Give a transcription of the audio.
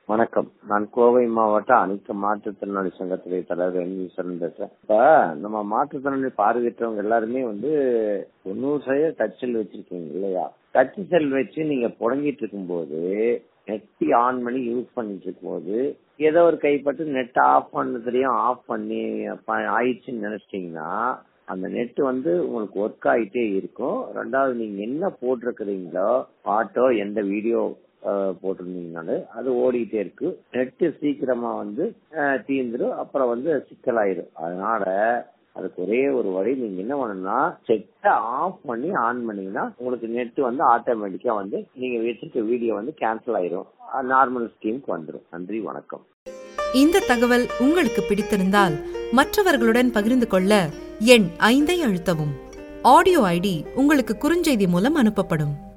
வணக்கம் நான் கோவை மாவட்ட அனைத்து மாற்றுத்திறனாளி சங்கத்துடைய தலைவர் என் ஈஸ்வரன் பேசுறேன் இப்ப நம்ம மாற்றுத்திறனாளி பார்வையற்றவங்க எல்லாருமே வந்து தொண்ணூறு சதவீத டச் செல் வச்சிருக்கீங்க இல்லையா டச் செல் வச்சு நீங்க புடங்கிட்டு இருக்கும்போது நெட்டி ஆன் பண்ணி யூஸ் பண்ணிட்டு இருக்கும்போது ஏதோ ஒரு கைப்பட்டு நெட் ஆஃப் பண்ணதுலயும் ஆஃப் பண்ணி ப- ஆயிடுச்சுன்னு நினைச்சிட்டீங்கன்னா அந்த நெட் வந்து உங்களுக்கு ஒர்க் ஆயிட்டே இருக்கும் ரெண்டாவது நீங்க என்ன போட்டிருக்கிறீங்களோ பாட்டோ எந்த வீடியோ போட்டிருந்தீங்கனாலும் அது ஓடிட்டே இருக்கு நெட் சீக்கிரமா வந்து அஹ், தீந்துரும் அப்புறம் வந்து சிக்கலாயிரும் அதனால அதுக்கு ஒரே ஒரு வழி நீங்க என்ன பண்ணணும்னா செட்டை ஆஃப் பண்ணி ஆன் பண்ணீங்கன்னா உங்களுக்கு நெட் வந்து ஆட்டோமேட்டிக்கா வந்து நீங்க வச்சிருக்க வீடியோ வந்து கேன்சல் ஆயிரும் நார்மல் ஸ்கீமுக்கு வந்துடும் நன்றி வணக்கம் இந்த தகவல் உங்களுக்கு பிடித்திருந்தால் மற்றவர்களுடன் பகிர்ந்து கொள்ள எண் ஐந்தை அழுத்தவும் ஆடியோ ஐடி உங்களுக்கு குறுஞ்செய்தி மூலம் அனுப்பப்படும்